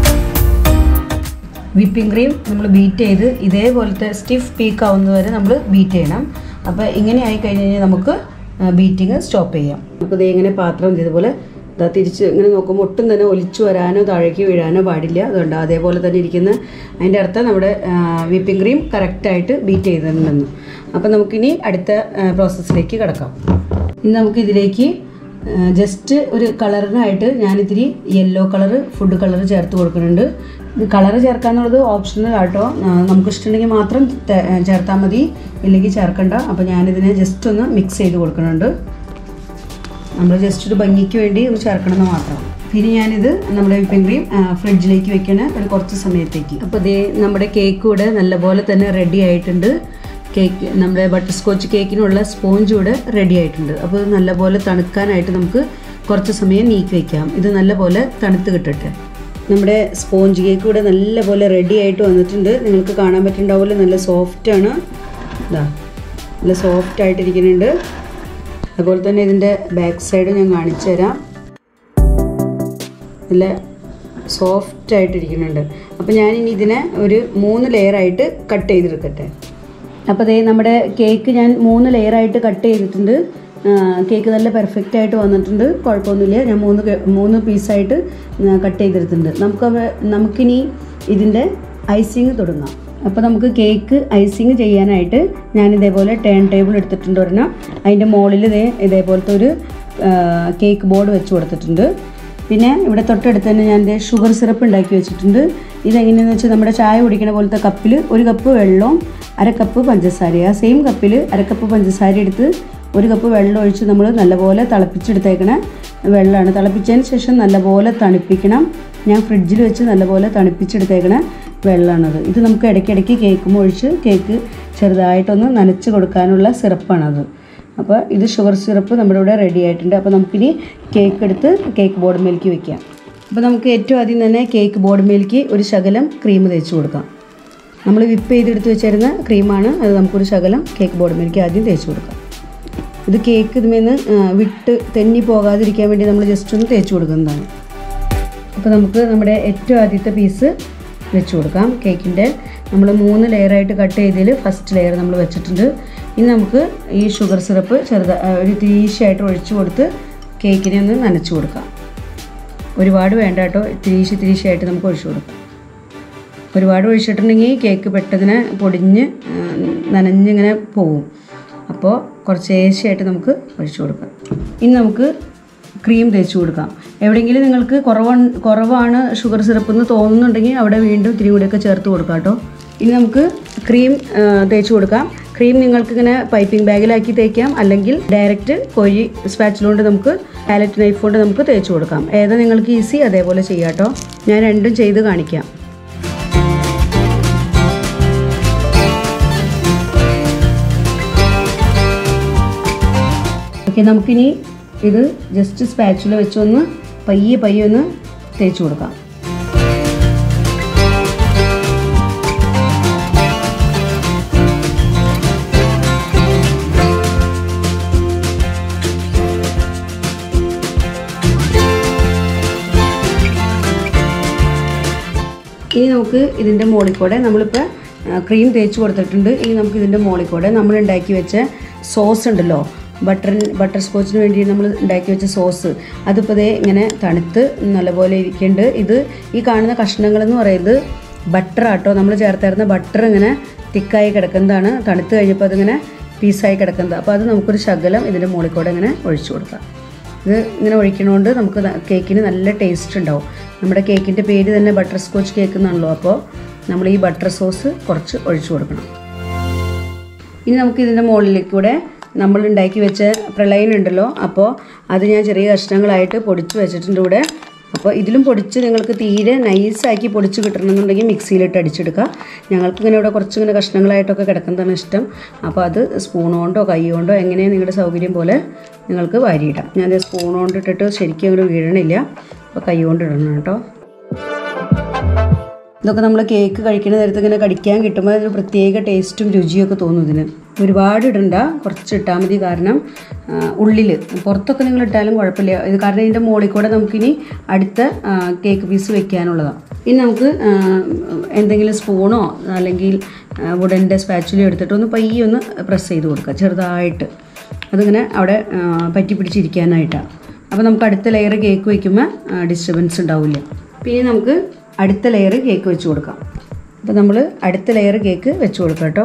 വിപ്പിംഗ് ക്രീം നമ്മൾ ബീറ്റ് ചെയ്ത് ഇതേപോലത്തെ സ്റ്റിഫ് പീക്ക് ആവുന്നത് വരെ നമ്മൾ ബീറ്റ് ചെയ്യണം അപ്പോൾ ഇങ്ങനെ ആയി കഴിഞ്ഞ് കഴിഞ്ഞാൽ നമുക്ക് ബീറ്റിംഗ് സ്റ്റോപ്പ് ചെയ്യാം നമുക്കിത് ഇങ്ങനെ പാത്രം ഇതുപോലെ ഇതാ തിരിച്ച് ഇങ്ങനെ നോക്കുമ്പോൾ ഒട്ടും തന്നെ ഒലിച്ചു വരാനോ താഴേക്ക് വീഴാനോ പാടില്ല അതുകൊണ്ട് അതേപോലെ തന്നെ ഇരിക്കുന്ന അതിൻ്റെ അർത്ഥം നമ്മുടെ വിപ്പിംഗ് ക്രീം കറക്റ്റായിട്ട് ബീറ്റ് ചെയ്തിട്ടുണ്ടെന്ന് അപ്പോൾ നമുക്കിനി അടുത്ത പ്രോസസ്സിലേക്ക് കിടക്കാം ഇനി നമുക്കിതിലേക്ക് ജസ്റ്റ് ഒരു കളറിനായിട്ട് ഞാനിത്തിരി യെല്ലോ കളർ ഫുഡ് കളർ ചേർത്ത് കൊടുക്കുന്നുണ്ട് ഇത് കളർ ചേർക്കാന്നുള്ളത് ഓപ്ഷണൽ ആട്ടോ നമുക്ക് ഇഷ്ടമുണ്ടെങ്കിൽ മാത്രം തെ- ചേർത്താൽ മതി ഇല്ലെങ്കിൽ ചേർക്കണ്ട അപ്പോൾ ഞാനിതിനെ ജസ്റ്റ് ഒന്ന് മിക്സ് ചെയ്ത് കൊടുക്കുന്നുണ്ട് നമ്മൾ ജസ്റ്റ് ഒരു ഭംഗിക്ക് വേണ്ടി ഒന്ന് ചേർക്കണമെന്ന് മാത്രം പിന്നെ ഞാനിത് നമ്മുടെ വിപ്പിംഗ് ക്രീം ഫ്രിഡ്ജിലേക്ക് വെക്കണ ഒരു കുറച്ച് സമയത്തേക്ക് അപ്പോൾ ഇതേ നമ്മുടെ കേക്ക് ഇവിടെ നല്ലപോലെ തന്നെ റെഡി ആയിട്ടുണ്ട് കേക്ക് നമ്മുടെ ബട്ടർ സ്കോച്ച് കേക്കിനുള്ള സ്പോഞ്ച് ഇവിടെ റെഡി ആയിട്ടുണ്ട് അപ്പോൾ ഇത് നല്ലപോലെ തണുക്കാനായിട്ട് നമുക്ക് കുറച്ച് സമയം നീക്കി വെക്കാം ഇത് നല്ലപോലെ തണുത്ത് കിട്ടട്ടെ നമ്മുടെ സ്പോഞ്ച് കേക്ക് ഇവിടെ നല്ലപോലെ റെഡി ആയിട്ട് വന്നിട്ടുണ്ട് നിങ്ങൾക്ക് കാണാൻ പറ്റുന്നുണ്ടാവില്ല നല്ല സോഫ്റ്റാണ് ഇതാ നല്ല സോഫ്റ്റ് ആയിട്ടിരിക്കുന്നുണ്ട് അതുപോലെ തന്നെ ഇതിൻ്റെ ബാക്ക് സൈഡ് ഞാൻ കാണിച്ചു തരാം നല്ല സോഫ്റ്റ് ആയിട്ടിരിക്കുന്നുണ്ട് അപ്പോൾ ഞാനിനി ഇതിനെ ഒരു മൂന്ന് ലെയറായിട്ട് കട്ട് ചെയ്തെടുക്കട്ടെ അപ്പോൾ ദേ നമ്മുടെ കേക്ക് ഞാൻ മൂന്ന് ലെയറായിട്ട് കട്ട് ചെയ്തിട്ടുണ്ട് ആ, കേക്ക് നല്ല പെർഫെക്റ്റ് ആയിട്ട് വന്നിട്ടുണ്ട് കുഴപ്പമൊന്നുമില്ല ഞാൻ മൂന്ന് കെ- മൂന്ന് പീസായിട്ട് കട്ട് ചെയ്തെടുത്തിട്ടുണ്ട് നമുക്ക് അവ- നമുക്കിനി ഇതിൻ്റെ ഐസിങ് തുടങ്ങാം അപ്പോൾ നമുക്ക് കേക്ക് ഐസിങ് ചെയ്യാനായിട്ട് ഞാൻ ഇതേപോലെ ടേൺ ടേബിൾ എടുത്തിട്ടുണ്ട് ഒരെണ്ണം അതിൻ്റെ മുകളിൽ ഇതേ ഇതേപോലത്തെ ഒരു ആ, കേക്ക് ബോർഡ് വെച്ച് കൊടുത്തിട്ടുണ്ട് പിന്നെ ഇവിടെ തൊട്ടടുത്ത് തന്നെ ഞാൻ ദേ ഷുഗർ സിറപ്പ് ഉണ്ടാക്കി വെച്ചിട്ടുണ്ട് ഇതെങ്ങനെയാണെന്ന് വെച്ചാൽ നമ്മുടെ ചായ കുടിക്കുന്ന പോലത്തെ കപ്പിൽ ഒരു കപ്പ് വെള്ളവും അര കപ്പ് പഞ്ചസാര ആ സെയിം കപ്പിൽ അര കപ്പ് പഞ്ചസാര എടുത്ത് ഒരു കപ്പ് വെള്ളം ഒഴിച്ച് നമ്മൾ നല്ലപോലെ തിളപ്പിച്ചെടുത്തേക്കണ വെള്ളമാണ് തിളപ്പിച്ചതിന് ശേഷം നല്ലപോലെ തണുപ്പിക്കണം ഞാൻ ഫ്രിഡ്ജിൽ വെച്ച് നല്ലപോലെ തണുപ്പിച്ചെടുത്തേക്കണ വെള്ളമാണത് ഇത് നമുക്ക് ഇടയ്ക്കിടയ്ക്ക് കേക്കും ഒഴിച്ച് കേക്ക് ചെറുതായിട്ടൊന്ന് നനച്ച് കൊടുക്കാനുള്ള സിറപ്പാണത് അപ്പോൾ ഇത് ഷുഗർ സിറപ്പ് നമ്മുടെ ഇവിടെ റെഡി ആയിട്ടുണ്ട് അപ്പോൾ നമുക്കിനി കേക്ക് എടുത്ത് കേക്ക് ബോർഡ് മേലേക്ക് വെക്കാം അപ്പോൾ നമുക്ക് ഏറ്റവും ആദ്യം തന്നെ കേക്ക് ബോർഡ് മേലേക്ക് ഒരു ശകലം ക്രീം തേച്ച് കൊടുക്കാം നമ്മൾ വിപ്പ് ചെയ്തെടുത്ത് വെച്ചിരുന്ന ക്രീമാണ് അത് നമുക്കൊരു ശകലം കേക്ക് ബോർഡ് മേലേക്ക് ആദ്യം തേച്ച് കൊടുക്കാം ഇത് കേക്ക് ഇതിമേന്ന് വിട്ട് തെന്നി പോകാതിരിക്കാൻ വേണ്ടി നമ്മൾ ജസ്റ്റ് ഒന്ന് തേച്ച് കൊടുക്കുന്നതാണ് അപ്പോൾ നമുക്ക് നമ്മുടെ ഏറ്റവും ആദ്യത്തെ പീസ് വെച്ച് കൊടുക്കാം കേക്കിൻ്റെ നമ്മൾ മൂന്ന് ലെയറായിട്ട് കട്ട് ചെയ്തതിൽ ഫസ്റ്റ് ലെയർ നമ്മൾ വെച്ചിട്ടുണ്ട് ഇനി നമുക്ക് ഈ ഷുഗർ സിറപ്പ് ചെറുത ആ, ഒരു തിരീശയായിട്ട് ഒഴിച്ചു കൊടുത്ത് കേക്കിനെ ഒന്ന് നനച്ച് കൊടുക്കാം ഒരുപാട് വേണ്ട കേട്ടോ തിരീശ് തിരീശയായിട്ട് നമുക്ക് ഒഴിച്ചു കൊടുക്കാം ഒരുപാട് ഒഴിച്ചിട്ടുണ്ടെങ്കിൽ കേക്ക് പെട്ടെന്ന് പൊടിഞ്ഞ് ആ, നനഞ്ഞിങ്ങനെ പോവും അപ്പോൾ കുറച്ച് ഏശയായിട്ട് നമുക്ക് ഒഴിച്ചു കൊടുക്കാം ഇനി നമുക്ക് ക്രീം തേച്ച് കൊടുക്കാം എവിടെയെങ്കിലും നിങ്ങൾക്ക് കുറവ് കുറവാണ് ഷുഗർ സിറപ്പ് എന്ന് തോന്നുന്നുണ്ടെങ്കിൽ അവിടെ വീണ്ടും ഇത്തിരി കൂടിയൊക്കെ ചേർത്ത് കൊടുക്കാം കേട്ടോ ഇനി നമുക്ക് ക്രീം ആ, തേച്ച് കൊടുക്കാം ക്രീം നിങ്ങൾക്ക് ഇങ്ങനെ പൈപ്പിംഗ് ബാഗിലാക്കി തേക്കാം അല്ലെങ്കിൽ ഡയറക്റ്റ് കോഴി സ്പാച്ചിലുകൊണ്ട് നമുക്ക് പാലറ്റ് നൈഫ് കൊണ്ട് നമുക്ക് തേച്ച് കൊടുക്കാം ഏതാ നിങ്ങൾക്ക് ഈസി അതേപോലെ ചെയ്യാം കേട്ടോ ഞാൻ രണ്ടും ചെയ്ത് കാണിക്കാം ഓക്കെ നമുക്കിനി ഇത് ജസ്റ്റ് സ്പാച്ചുല വെച്ചൊന്ന് പയ്യെ പയ്യെ ഒന്ന് തേച്ച് കൊടുക്കാം ഇനി നമുക്ക് ഇതിൻ്റെ മുകളിൽ കൂടെ നമ്മളിപ്പോൾ ക്രീം തേച്ച് കൊടുത്തിട്ടുണ്ട് ഇനി നമുക്ക് ഇതിൻ്റെ മുകളിൽ കൂടെ നമ്മൾ ഉണ്ടാക്കി വെച്ച സോസ് ഉണ്ടല്ലോ ബട്ടർ ബട്ടർ സ്കോച്ചിന് വേണ്ടി നമ്മൾ ഉണ്ടാക്കി വെച്ച സോസ് അതിപ്പോൾ ദേ ഇങ്ങനെ തണുത്ത് നല്ലപോലെ ഇരിക്കുന്നുണ്ട് ഇത് ഈ കാണുന്ന കഷ്ണങ്ങളെന്ന് പറയുന്നത് ബട്ടർ ആട്ടോ നമ്മൾ ചേർത്തായിരുന്ന ബട്ടർ ഇങ്ങനെ തിക്കായി കിടക്കുന്നതാണ് തണുത്ത് കഴിഞ്ഞപ്പോൾ അതിങ്ങനെ പീസായി കിടക്കുന്നത് അപ്പോൾ അത് നമുക്കൊരു ശകലം ഇതിൻ്റെ മുകളിൽ കൂടെ ഇങ്ങനെ ഒഴിച്ചു കൊടുക്കാം ഇത് ഇങ്ങനെ ഒഴിക്കണോണ്ട് നമുക്ക് ന- കേക്കിന് നല്ല ടേസ്റ്റ് ഉണ്ടാവും നമ്മുടെ കേക്കിൻ്റെ പേര് തന്നെ ബട്ടർ സ്കോച്ച് കേക്ക് എന്നാണല്ലോ അപ്പോൾ നമ്മൾ ഈ ബട്ടർ സോസ് കുറച്ച് ഒഴിച്ചു കൊടുക്കണം ഇനി നമുക്ക് ഇതിൻ്റെ മുകളിലേക്ക് കൂടെ നമ്മൾ ഉണ്ടാക്കി വെച്ച പ്രളയൻ ഉണ്ടല്ലോ അപ്പോൾ അത് ഞാൻ ചെറിയ കഷ്ണങ്ങളായിട്ട് പൊടിച്ച് വെച്ചിട്ടുണ്ട് ഇവിടെ അപ്പോൾ ഇതിലും പൊടിച്ച് നിങ്ങൾക്ക് തീരെ നൈസാക്കി പൊടിച്ച് കിട്ടണമെന്നുണ്ടെങ്കിൽ മിക്സിയിലിട്ട് അടിച്ചെടുക്കുക ഞങ്ങൾക്ക് ഇങ്ങനെ ഇവിടെ കുറച്ച് ഇങ്ങനെ കഷ്ണങ്ങളായിട്ടൊക്കെ കിടക്കുന്നതാണ് ഇഷ്ടം അപ്പോൾ അത് സ്പൂൺ കൊണ്ടോ കൈ കൊണ്ടോ എങ്ങനെയാണ് നിങ്ങളുടെ സൗകര്യം പോലെ നിങ്ങൾക്ക് വാരിയിടാം ഞാൻ സ്പൂൺ കൊണ്ട് ഇട്ടിട്ട് ശരിക്കും അങ്ങോട്ട് വീഴണില്ല അപ്പോൾ കൈ കൊണ്ട് ഇടണം കേട്ടോ ഇതൊക്കെ നമ്മൾ കേക്ക് കഴിക്കുന്ന നേരത്ത് ഇങ്ങനെ കടിക്കാൻ കിട്ടുമ്പോൾ ഒരു പ്രത്യേക ടേസ്റ്റും രുചിയൊക്കെ തോന്നും ഇതിന് ഒരുപാട് ഇടണ്ട കുറച്ച് ഇട്ടാൽ മതി കാരണം ഉള്ളിൽ പുറത്തൊക്കെ നിങ്ങൾ ഇട്ടാലും കുഴപ്പമില്ല ഇത് കാരണം ഇതിൻ്റെ മുകളിൽ കൂടെ നമുക്കിനി അടുത്ത ആ, കേക്ക് പീസ് വെക്കാനുള്ളതാണ് ഇനി നമുക്ക് ആ, എന്തെങ്കിലും സ്പൂണോ അല്ലെങ്കിൽ വുഡൻ്റെ സ്പാച്ചുലോ എടുത്തിട്ട് ഒന്ന് പയ്യെ ഒന്ന് പ്രസ് ചെയ്ത് കൊടുക്കുക ചെറുതായിട്ട് അതിങ്ങനെ അവിടെ ആ, പറ്റി പിടിച്ചിരിക്കാനായിട്ടാണ് അപ്പോൾ നമുക്ക് അടുത്ത ലെയർ കേക്ക് വയ്ക്കുമ്പോൾ ഡിസ്റ്റർബൻസ് ഉണ്ടാവില്ല പിന്നെ നമുക്ക് അടുത്ത ലെയർ കേക്ക് വെച്ച് കൊടുക്കാം അപ്പോൾ നമ്മൾ അടുത്ത ലെയർ കേക്ക് വെച്ച് കൊടുക്കാം കേട്ടോ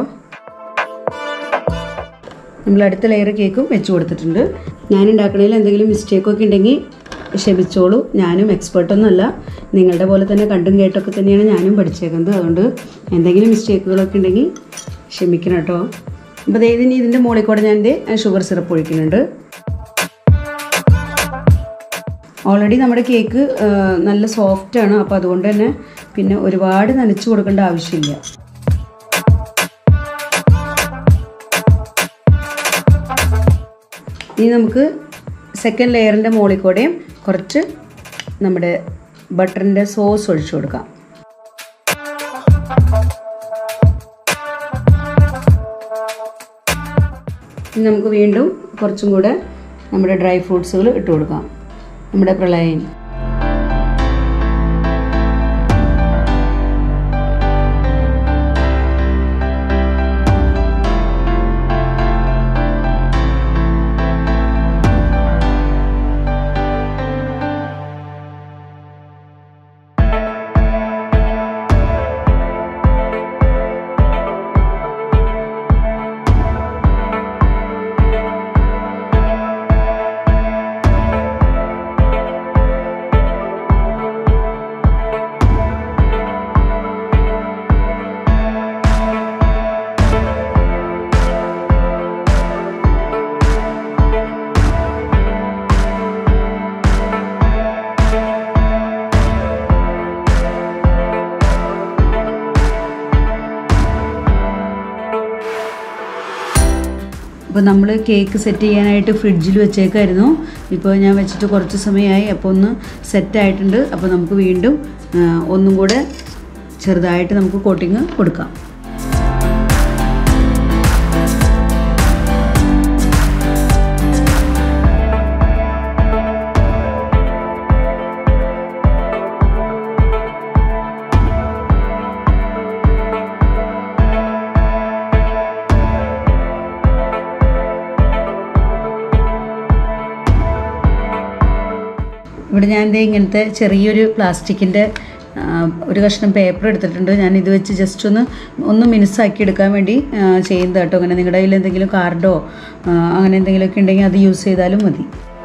നമ്മൾ അടുത്ത ലെയർ കേക്കും വെച്ച് കൊടുത്തിട്ടുണ്ട് ഞാൻ ഉണ്ടാക്കണതിൽ എന്തെങ്കിലും മിസ്റ്റേക്കൊക്കെ ഉണ്ടെങ്കിൽ ക്ഷമിച്ചോളൂ ഞാനും എക്സ്പേർട്ടൊന്നുമല്ല നിങ്ങളുടെ പോലെ തന്നെ കണ്ടും കേട്ടൊക്കെ തന്നെയാണ് ഞാനും പഠിച്ചേക്കുന്നത് അതുകൊണ്ട് എന്തെങ്കിലും മിസ്റ്റേക്കുകളൊക്കെ ഉണ്ടെങ്കിൽ ക്ഷമിക്കണം കേട്ടോ അപ്പോൾ അതായത് ഇനി ഇതിൻ്റെ മുകളിൽ കൂടെ ഞാൻ എൻ്റെ ഷുഗർ സിറപ്പ് ഒഴിക്കുന്നുണ്ട് ഓൾറെഡി നമ്മുടെ കേക്ക് ആ, നല്ല സോഫ്റ്റാണ് അപ്പോൾ അതുകൊണ്ട് തന്നെ പിന്നെ ഒരുപാട് നനച്ച് കൊടുക്കേണ്ട ആവശ്യമില്ല ഇനി നമുക്ക് സെക്കൻഡ് ലെയറിൻ്റെ മുകളിൽ കൂടെയും കുറച്ച് നമ്മുടെ ബട്ടറിൻ്റെ സോസ് ഒഴിച്ചു കൊടുക്കാം ഇനി നമുക്ക് വീണ്ടും കുറച്ചും കൂടെ നമ്മുടെ ഡ്രൈ ഫ്രൂട്ട്സുകൾ ഇട്ട് കൊടുക്കാം നമ്മുടെ പ്രളയൻ അപ്പോൾ നമ്മൾ കേക്ക് സെറ്റ് ചെയ്യാനായിട്ട് ഫ്രിഡ്ജിൽ വെച്ചേക്കായിരുന്നു ഇപ്പോൾ ഞാൻ വെച്ചിട്ട് കുറച്ച് സമയമായി അപ്പോൾ ഒന്ന് സെറ്റ് ആയിട്ടുണ്ട് അപ്പോൾ നമുക്ക് വീണ്ടും ആ, ഒന്നും കൂടെ ചെറുതായിട്ട് നമുക്ക് കോട്ടിങ് കൊടുക്കാം ഇവിടെ ഞാൻ ദേ ഇങ്ങനത്തെ ചെറിയൊരു പ്ലാസ്റ്റിക്കിൻ്റെ ഒരു കഷ്ണം പേപ്പർ എടുത്തിട്ടുണ്ട് ഞാൻ ഇത് വെച്ച് ജസ്റ്റ് ഒന്ന് ഒന്ന് മിനുസാക്കി എടുക്കാൻ വേണ്ടി ആ, ചെയ്യുന്നത് കേട്ടോ അങ്ങനെ നിങ്ങളുടെ കയ്യിൽ എന്തെങ്കിലും കാർഡോ ആ, അങ്ങനെ എന്തെങ്കിലുമൊക്കെ ഉണ്ടെങ്കിൽ അത് യൂസ് ചെയ്താലും മതി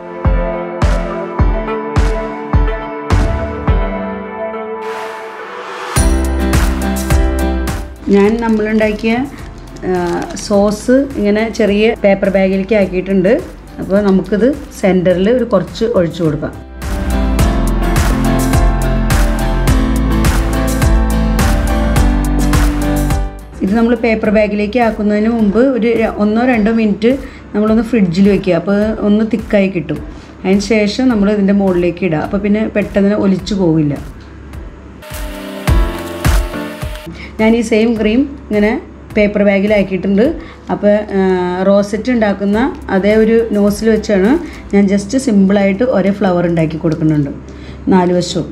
ഞാൻ നമ്മളുണ്ടാക്കിയ ആ, സോസ് ഇങ്ങനെ ചെറിയ പേപ്പർ ബാഗിലേക്ക് ആക്കിയിട്ടുണ്ട് അപ്പോൾ നമുക്കിത് സെൻറ്ററിൽ ഒരു കുറച്ച് ഒഴിച്ചു കൊടുക്കാം ഇത് നമ്മൾ പേപ്പർ ബാഗിലേക്ക് ആക്കുന്നതിന് മുമ്പ് ഒരു ര- ഒന്നോ രണ്ടോ മിനിറ്റ് നമ്മളൊന്ന് ഫ്രിഡ്ജിൽ വെക്കുക അപ്പോൾ ഒന്ന് തിക്കായി കിട്ടും അതിന് ശേഷം നമ്മൾ ഇതിൻ്റെ മുകളിലേക്ക് ഇടുക അപ്പോൾ പിന്നെ പെട്ടെന്ന് ഒലിച്ചു പോവില്ല ഞാൻ ഈ സെയിം ക്രീം ഇങ്ങനെ പേപ്പർ ബാഗിലാക്കിയിട്ടുണ്ട് അപ്പോൾ റോസറ്റ് ഉണ്ടാക്കുന്ന അതേ ഒരു നോസിൽ വെച്ചാണ് ഞാൻ ജസ്റ്റ് സിമ്പിളായിട്ട് ഒരേ ഫ്ലവർ ഉണ്ടാക്കി കൊടുക്കുന്നുണ്ട് നാല് വശവും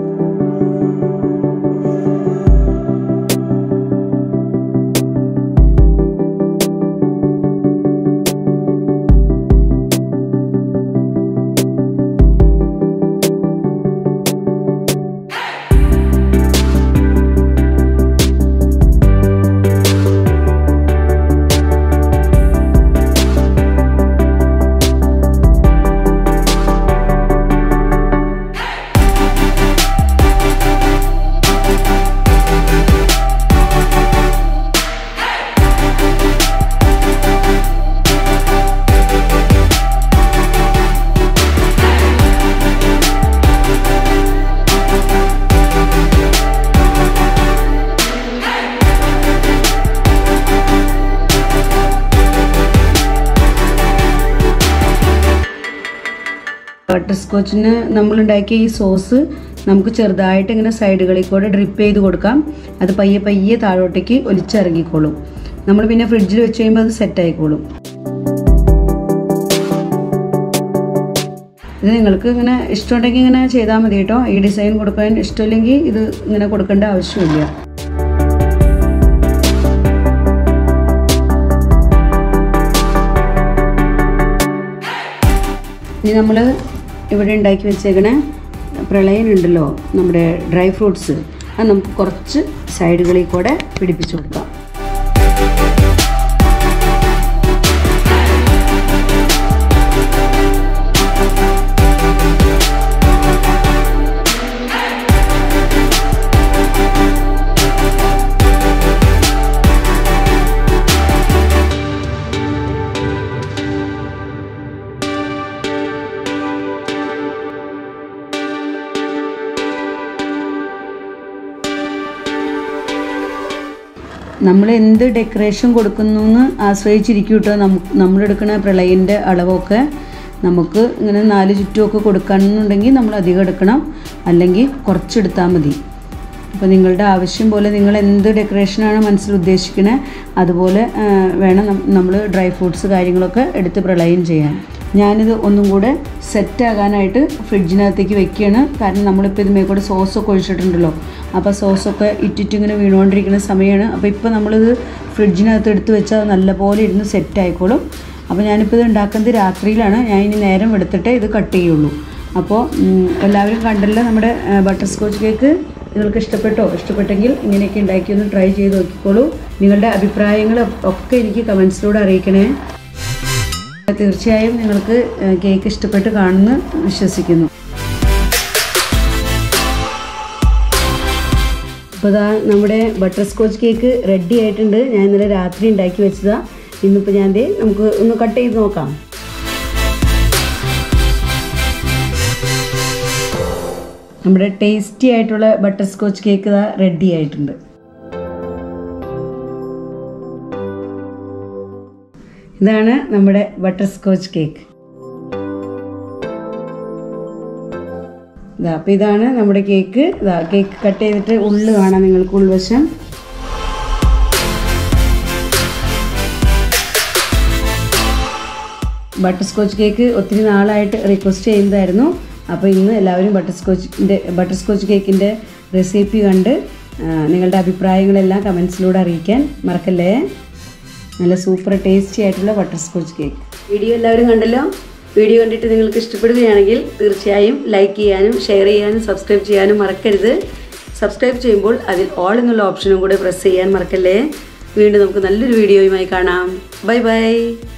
ബട്ടർ സ്കോച്ചിന് നമ്മളുണ്ടാക്കിയ ഈ സോസ് നമുക്ക് ചെറുതായിട്ട് ഇങ്ങനെ സൈഡുകളിൽ കൂടെ ഡ്രിപ്പ് ചെയ്ത് കൊടുക്കാം അത് പയ്യെ പയ്യെ താഴോട്ടേക്ക് ഒലിച്ചിറങ്ങിക്കോളും നമ്മൾ പിന്നെ ഫ്രിഡ്ജിൽ വെച്ച് കഴിയുമ്പോൾ അത് സെറ്റ് ആയിക്കോളും ഇത് നിങ്ങൾക്ക് ഇങ്ങനെ ഇഷ്ടമുണ്ടെങ്കിൽ ഇങ്ങനെ ചെയ്താൽ മതി കേട്ടോ ഈ ഡിസൈൻ കൊടുക്കാൻ ഇഷ്ടമില്ലെങ്കിൽ ഇത് ഇങ്ങനെ കൊടുക്കേണ്ട ആവശ്യമില്ല ഇനി നമ്മൾ ഇവിടെ ഉണ്ടാക്കി വെച്ചേക്കണ പ്രളയനുണ്ടല്ലോ നമ്മുടെ ഡ്രൈ ഫ്രൂട്ട്സ് അത് നമുക്ക് കുറച്ച് സൈഡുകളിൽ കൂടെ പിടിപ്പിച്ചു കൊടുക്കാം നമ്മൾ എന്ത് ഡെക്കറേഷൻ കൊടുക്കുന്നു എന്ന് ആശ്രയിച്ചിരിക്കും കേട്ടോ നമുക്ക് നമ്മളെടുക്കുന്ന പ്രളയിൻ്റെ അളവൊക്കെ നമുക്ക് ഇങ്ങനെ നാല് ചുറ്റുമൊക്കെ കൊടുക്കണമെന്നുണ്ടെങ്കിൽ നമ്മൾ അധികം എടുക്കണം അല്ലെങ്കിൽ കുറച്ചെടുത്താൽ മതി അപ്പോൾ നിങ്ങളുടെ ആവശ്യം പോലെ നിങ്ങൾ എന്ത് ഡെക്കറേഷനാണ് മനസ്സിൽ ഉദ്ദേശിക്കുന്നത് അതുപോലെ ആ, വേണം നമ്മൾ ഡ്രൈ ഫ്രൂട്ട്സ് കാര്യങ്ങളൊക്കെ എടുത്ത് പ്രളയം ചെയ്യാൻ ഞാനിത് ഒന്നും കൂടെ സെറ്റാകാനായിട്ട് ഫ്രിഡ്ജിനകത്തേക്ക് വെക്കുകയാണ് കാരണം നമ്മളിപ്പോൾ ഇതിന്മേൽ കൂടെ സോസൊക്കെ ഒഴിച്ചിട്ടുണ്ടല്ലോ അപ്പോൾ സോസൊക്കെ ഇറ്റിറ്റ് ഇങ്ങനെ വീണുകൊണ്ടിരിക്കുന്ന സമയമാണ് അപ്പോൾ ഇപ്പോൾ നമ്മളിത് ഫ്രിഡ്ജിനകത്ത് എടുത്ത് വെച്ചാൽ നല്ലപോലെ ഇരുന്ന് സെറ്റ് ആയിക്കോളും അപ്പോൾ ഞാനിപ്പോൾ ഇത് ഉണ്ടാക്കുന്നത് രാത്രിയിലാണ് ഞാൻ ഇനി നേരം എടുത്തിട്ടേ ഇത് കട്ട് ചെയ്യുള്ളൂ അപ്പോൾ ഉം, എല്ലാവരും കണ്ടല്ലോ നമ്മുടെ ബട്ടർ സ്കോച്ച് കേക്ക് നിങ്ങൾക്ക് ഇഷ്ടപ്പെട്ടോ ഇഷ്ടപ്പെട്ടെങ്കിൽ ഇങ്ങനെയൊക്കെ ഉണ്ടാക്കി ഒന്ന് ട്രൈ ചെയ്ത് നോക്കിക്കോളൂ നിങ്ങളുടെ അഭിപ്രായങ്ങൾ ഒക്കെ എനിക്ക് കമൻസിലൂടെ അറിയിക്കണേ തീർച്ചയായും നിങ്ങൾക്ക് കേക്ക് ഇഷ്ടപ്പെട്ട് കാണുമെന്ന് വിശ്വസിക്കുന്നു അപ്പോൾ ഇതാ നമ്മുടെ ബട്ടർ സ്കോച്ച് കേക്ക് റെഡി ആയിട്ടുണ്ട് ഞാൻ ഇന്നലെ രാത്രി ഉണ്ടാക്കി വെച്ചതാണ് ഇന്നിപ്പോൾ ഞാൻ ദേ നമുക്ക് ഒന്ന് കട്ട് ചെയ്ത് നോക്കാം നമ്മുടെ ടേസ്റ്റി ആയിട്ടുള്ള ബട്ടർ സ്കോച്ച് കേക്ക് ഇതാ റെഡി ആയിട്ടുണ്ട് ഇതാണ് നമ്മുടെ ബട്ടർ സ്കോച്ച് കേക്ക് ഇതാ അപ്പോൾ ഇതാണ് നമ്മുടെ കേക്ക് ഇതാ കേക്ക് കട്ട് ചെയ്തിട്ട് ഉള്ളു കാണാം നിങ്ങൾക്ക് ഉൾവശം ബട്ടർ സ്കോച്ച് കേക്ക് ഒത്തിരി നാളായിട്ട് റിക്വസ്റ്റ് ചെയ്യുന്നതായിരുന്നു അപ്പോൾ ഇന്ന് എല്ലാവരും ബട്ടർ സ്കോച്ചിൻ്റെ ബട്ടർ സ്കോച്ച് കേക്കിൻ്റെ റെസിപ്പി കണ്ട് ആ, നിങ്ങളുടെ അഭിപ്രായങ്ങളെല്ലാം കമൻസിലൂടെ അറിയിക്കാൻ മറക്കല്ലേ നല്ല സൂപ്പർ ടേസ്റ്റി ആയിട്ടുള്ള ബട്ടർ സ്കോച്ച് കേക്ക് വീഡിയോ എല്ലാവരും കണ്ടല്ലോ വീഡിയോ കണ്ടിട്ട് നിങ്ങൾക്ക് ഇഷ്ടപ്പെടുകയാണെങ്കിൽ തീർച്ചയായും ലൈക്ക് ചെയ്യാനും ഷെയർ ചെയ്യാനും സബ്സ്ക്രൈബ് ചെയ്യാനും മറക്കരുത് സബ്സ്ക്രൈബ് ചെയ്യുമ്പോൾ അതിൽ ഓൾ എന്നുള്ള ഓപ്ഷനും കൂടെ പ്രസ് ചെയ്യാൻ മറക്കല്ലേ വീണ്ടും നമുക്ക് നല്ലൊരു വീഡിയോയുമായി കാണാം ബൈ ബൈ